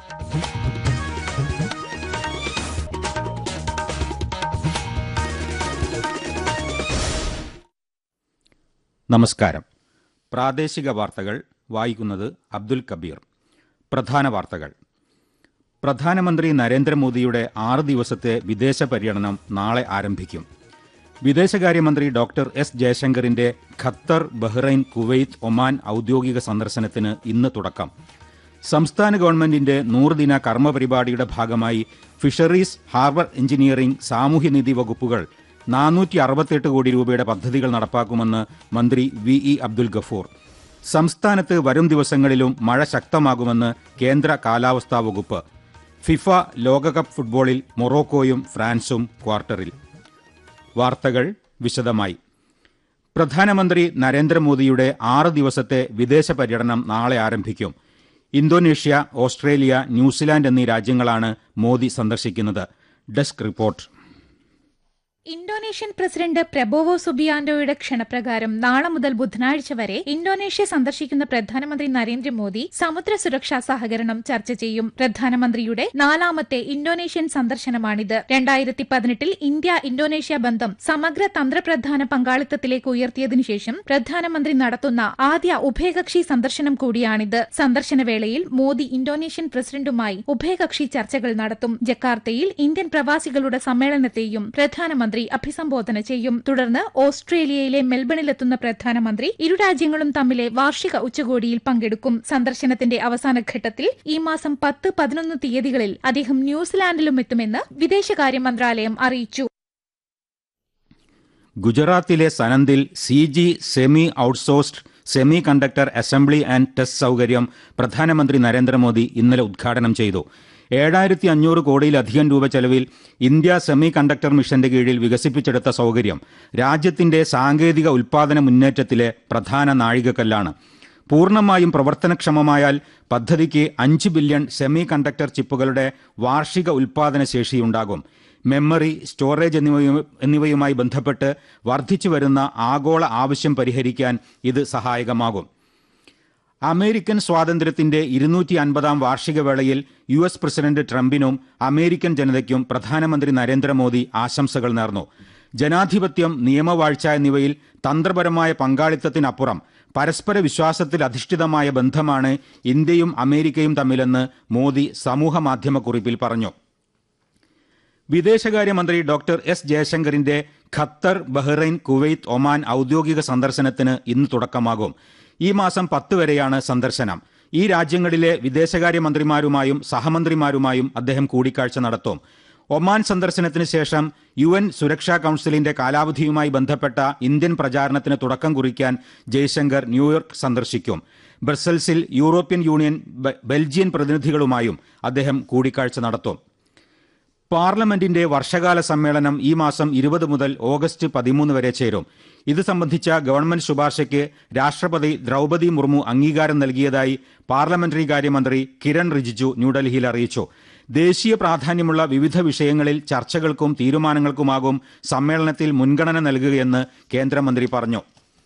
നമസ്കാരം പ്രാദേശിക വാർത്തകൾ വായിക്കുന്നത് അബ്ദുൽ കബീർ പ്രധാന വാർത്തകൾ പ്രധാനമന്ത്രി നരേന്ദ്രമോദിയുടെ ആറ് ദിവസത്തെ വിദേശ പര്യടനം നാളെ ആരംഭിക്കും വിദേശകാര്യമന്ത്രി ഡോക്ടർ എസ് ജയശങ്കറിന്റെ ഖത്തർ ബഹ്റൈൻ കുവൈത്ത് ഒമാൻ ഔദ്യോഗിക സന്ദർശനത്തിന് ഇന്ന് തുടക്കം സംസ്ഥാന ഗവൺമെന്റിന്റെ നൂറുദിന കർമ്മപരിപാടിയുടെ ഭാഗമായി ഫിഷറീസ് ഹാർബർ എഞ്ചിനീയറിംഗ് സാമൂഹ്യനിധി വകുപ്പുകൾ നാനൂറ്റി അറുപത്തെട്ട് കോടി രൂപയുടെ പദ്ധതികൾ നടപ്പാക്കുമെന്ന് മന്ത്രി വി ഇ അബ്ദുൽ ഗഫൂർ സംസ്ഥാനത്ത് വരും ദിവസങ്ങളിലും മഴ ശക്തമാകുമെന്ന് കേന്ദ്ര കാലാവസ്ഥാ വകുപ്പ് ഫിഫ ലോകകപ്പ് ഫുട്ബോളിൽ മൊറോക്കോയും ഫ്രാൻസും ക്വാർട്ടറിൽ വാർത്തകൾ വിശദമായി പ്രധാനമന്ത്രി നരേന്ദ്രമോദിയുടെ ആറ് ദിവസത്തെ വിദേശ പര്യടനം നാളെ ആരംഭിക്കും ഇന്തോനേഷ്യ ഓസ്ട്രേലിയ ന്യൂസിലാൻഡ് എന്നീ രാജ്യങ്ങളാണ് മോദി സന്ദർശിക്കുന്നത് desk report Indonesian president Prabowo സുബിയാൻഡോയുടെ ക്ഷണപ്രകാരം നാളെ മുതൽ ബുധനാഴ്ച വരെ ഇന്തോനേഷ്യ സന്ദർശിക്കുന്ന പ്രധാനമന്ത്രി നരേന്ദ്രമോദി സമുദ്ര സുരക്ഷാ സഹകരണം ചർച്ച ചെയ്യും പ്രധാനമന്ത്രിയുടെ നാലാമത്തെ ഇന്തോനേഷ്യൻ സന്ദർശനമാണിത് രണ്ടായിരത്തി പതിനെട്ടിൽ ഇന്ത്യ ഇന്തോനേഷ്യ ബന്ധം സമഗ്ര തന്ത്രപ്രധാന പങ്കാളിത്തത്തിലേക്ക് ഉയർത്തിയതിനു ശേഷം പ്രധാനമന്ത്രി നടത്തുന്ന ആദ്യ ഉഭയകക്ഷി സന്ദർശനം കൂടിയാണിത് സന്ദർശന വേളയിൽ മോദി ഇന്തോനേഷ്യൻ പ്രസിഡന്റുമായി ഉഭയകക്ഷി ചർച്ചകൾ നടത്തും ജക്കാർത്തയിൽ ഇന്ത്യൻ പ്രവാസികളുടെ സമ്മേളനത്തെയും പ്രധാനമന്ത്രി അഭിസംബോധന ചെയ്യും തുടർന്ന് ഓസ്ട്രേലിയയിലെ മെൽബണിലെത്തുന്ന പ്രധാനമന്ത്രി ഇരു രാജ്യങ്ങളും തമ്മിലെ വാർഷിക ഉച്ചകോടിയിൽ പങ്കെടുക്കും സന്ദർശനത്തിന്റെ അവസാന ഘട്ടത്തിൽ ഈ മാസം പത്ത് പതിനൊന്ന് തീയതികളിൽ അദ്ദേഹം ന്യൂസിലാൻഡിലും എത്തുമെന്ന് വിദേശകാര്യ മന്ത്രാലയം അറിയിച്ചു ഗുജറാത്തിലെ സനന്ദിൽ C G semi outsourced semiconductor assembly and test സൗകര്യം പ്രധാനമന്ത്രി നരേന്ദ്രമോദി ഇന്നലെ ഉദ്ഘാടനം ചെയ്തു ഏഴായിരത്തി അഞ്ഞൂറ് കോടിയിലധികം രൂപ ചെലവിൽ ഇന്ത്യ സെമി കണ്ടക്ടർ മിഷന്റെ കീഴിൽ വികസിപ്പിച്ചെടുത്ത സൗകര്യം രാജ്യത്തിന്റെ സാങ്കേതിക ഉൽപാദന മുന്നേറ്റത്തിലെ പ്രധാന നാഴികക്കല്ലാണ് പൂർണ്ണമായും പ്രവർത്തനക്ഷമമായാൽ പദ്ധതിക്ക് അഞ്ച് ബില്യൺ സെമി കണ്ടക്ടർ ചിപ്പുകളുടെ വാർഷിക ഉൽപാദന ശേഷിയുണ്ടാകും മെമ്മറി സ്റ്റോറേജ് എന്നിവയു എന്നിവയുമായി ബന്ധപ്പെട്ട് വർദ്ധിച്ചു വരുന്ന ആഗോള ആവശ്യം പരിഹരിക്കാൻ ഇത് സഹായകമാകും അമേരിക്കൻ സ്വാതന്ത്ര്യത്തിന്റെ ഇരുന്നൂറ്റി അൻപതാം വാർഷിക വേളയിൽ യു എസ് പ്രസിഡന്റ് ട്രംപിനും അമേരിക്കൻ ജനതയ്ക്കും പ്രധാനമന്ത്രി നരേന്ദ്രമോദി ആശംസകൾ നേർന്നു ജനാധിപത്യം നിയമവാഴ്ച എന്നിവയിൽ തന്ത്രപരമായ പങ്കാളിത്തത്തിനപ്പുറം പരസ്പര വിശ്വാസത്തിൽ അധിഷ്ഠിതമായ ബന്ധമാണ് ഇന്ത്യയും അമേരിക്കയും തമ്മിലെന്ന് മോദി സമൂഹ മാധ്യമക്കുറിപ്പിൽ പറഞ്ഞു വിദേശകാര്യമന്ത്രി ഡോക്ടർ എസ് ജയശങ്കറിന്റെ ഖത്തർ ബഹ്റൈൻ കുവൈത്ത് ഒമാൻ ഔദ്യോഗിക സന്ദർശനത്തിന് ഇന്ന് തുടക്കമാകും ഈ മാസം പത്ത് വരെയാണ് സന്ദർശനം ഈ രാജ്യങ്ങളിലെ വിദേശകാര്യമന്ത്രിമാരുമായും സഹമന്ത്രിമാരുമായും അദ്ദേഹം കൂടിക്കാഴ്ച നടത്തും ഒമാൻ സന്ദർശനത്തിന് ശേഷം യു എൻ സുരക്ഷാ കൌൺസിലിന്റെ കാലാവധിയുമായി ബന്ധപ്പെട്ട ഇന്ത്യൻ പ്രചാരണത്തിന് തുടക്കം കുറിക്കാൻ ജയശങ്കർ ന്യൂയോർക്ക് സന്ദർശിക്കും ബ്രസൽസിൽ യൂറോപ്യൻ യൂണിയൻ ബെൽജിയൻ പ്രതിനിധികളുമായും അദ്ദേഹം കൂടിക്കാഴ്ച നടത്തും പാർലമെന്റിന്റെ വർഷകാല സമ്മേളനം ഈ മാസം ഇരുപത് മുതൽ ഓഗസ്റ്റ് പതിമൂന്ന് വരെ ചേരും ഇത് സംബന്ധിച്ച ഗവൺമെന്റ് ശുപാർശയ്ക്ക് രാഷ്ട്രപതി ദ്രൗപദി മുർമു അംഗീകാരം നൽകിയതായി പാർലമെന്ററി കാര്യമന്ത്രി കിരൺ റിജിജു ന്യൂഡൽഹിയിൽ അറിയിച്ചു ദേശീയ പ്രാധാന്യമുള്ള വിവിധ വിഷയങ്ങളിൽ ചർച്ചകൾക്കും തീരുമാനങ്ങൾക്കുമാകും സമ്മേളനത്തിൽ മുൻഗണന നൽകുകയെന്ന് കേന്ദ്രമന്ത്രി പറഞ്ഞു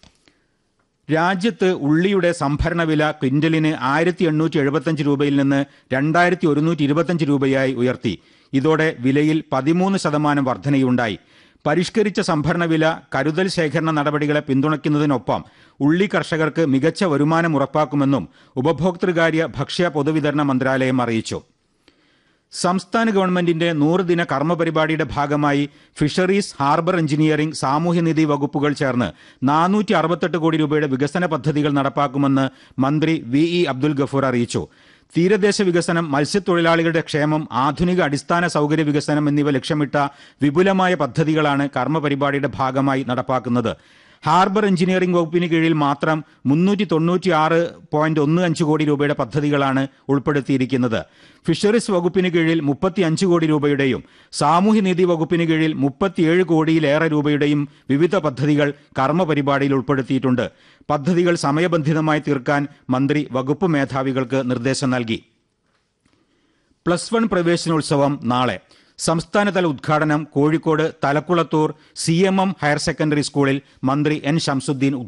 രാജ്യത്ത് ഉള്ളിയുടെ സംഭരണ വില ക്വിന്റലിന് ആയിരത്തി എണ്ണൂറ്റി എഴുപത്തഞ്ച് രൂപയിൽ നിന്ന് രണ്ടായിരത്തി ഒരുന്നൂറ്റി ഇരുപത്തഞ്ച് രൂപയായി ഉയർത്തി ഇതോടെ വിലയിൽ പതിമൂന്ന് ശതമാനം വർധനയുണ്ടായി പരിഷ്കരിച്ച സംഭരണ വില കരുതൽ ശേഖരണ നടപടികളെ പിന്തുണയ്ക്കുന്നതിനൊപ്പം ഉള്ളി കർഷകർക്ക് മികച്ച വരുമാനം ഉറപ്പാക്കുമെന്നും ഉപഭോക്തൃകാര്യ ഭക്ഷ്യ പൊതുവിതരണ മന്ത്രാലയം അറിയിച്ചു സംസ്ഥാന ഗവൺമെന്റിന്റെ നൂറുദിന കർമ്മപരിപാടിയുടെ ഭാഗമായി ഫിഷറീസ് ഹാർബർ എഞ്ചിനീയറിംഗ് സാമൂഹ്യനിധി വകുപ്പുകൾ ചേർന്ന് നാനൂറ്റി അറുപത്തെട്ട് കോടി രൂപയുടെ വികസന പദ്ധതികൾ നടപ്പാക്കുമെന്ന് മന്ത്രി വി ഇ അബ്ദുൽ ഗഫൂർ അറിയിച്ചു തീരദേശ വികസനം മത്സ്യത്തൊഴിലാളികളുടെ ക്ഷേമം ആധുനിക അടിസ്ഥാന സൗകര്യ വികസനം എന്നിവ ലക്ഷ്യമിട്ട വിപുലമായ പദ്ധതികളാണ് കർമ്മപരിപാടിയുടെ ഭാഗമായി നടപ്പാക്കുന്നത് ഹാർബർ എഞ്ചിനീയറിംഗ് വകുപ്പിന് കീഴിൽ മാത്രം മുന്നൂറ്റി തൊണ്ണൂറ്റി ആറ് പോയിന്റ് ഒന്ന് അഞ്ച് കോടി രൂപയുടെ പദ്ധതികളാണ് ഉൾപ്പെടുത്തിയിരിക്കുന്നത് ഫിഷറീസ് വകുപ്പിന് കീഴിൽ മുപ്പത്തി അഞ്ച് കോടി രൂപയുടെയും സാമൂഹ്യനീതി വകുപ്പിന് കീഴിൽ മുപ്പത്തിയേഴ് കോടിയിലേറെ രൂപയുടെയും വിവിധ പദ്ധതികൾ കർമ്മപരിപാടിയിൽ ഉൾപ്പെടുത്തിയിട്ടുണ്ട് പദ്ധതികൾ സമയബന്ധിതമായി തീർക്കാൻ മന്ത്രി വകുപ്പ് മേധാവികൾക്ക് നിർദ്ദേശം നൽകി പ്ലസ് വൺ പ്രവേശനോത്സവം നാളെ സംസ്ഥാനതല ഉദ്ഘാടനം Kozhikode Thalakkulathur C M M higher secondary സ്കൂളിൽ മന്ത്രി എൻ ഷംസുദ്ദീൻ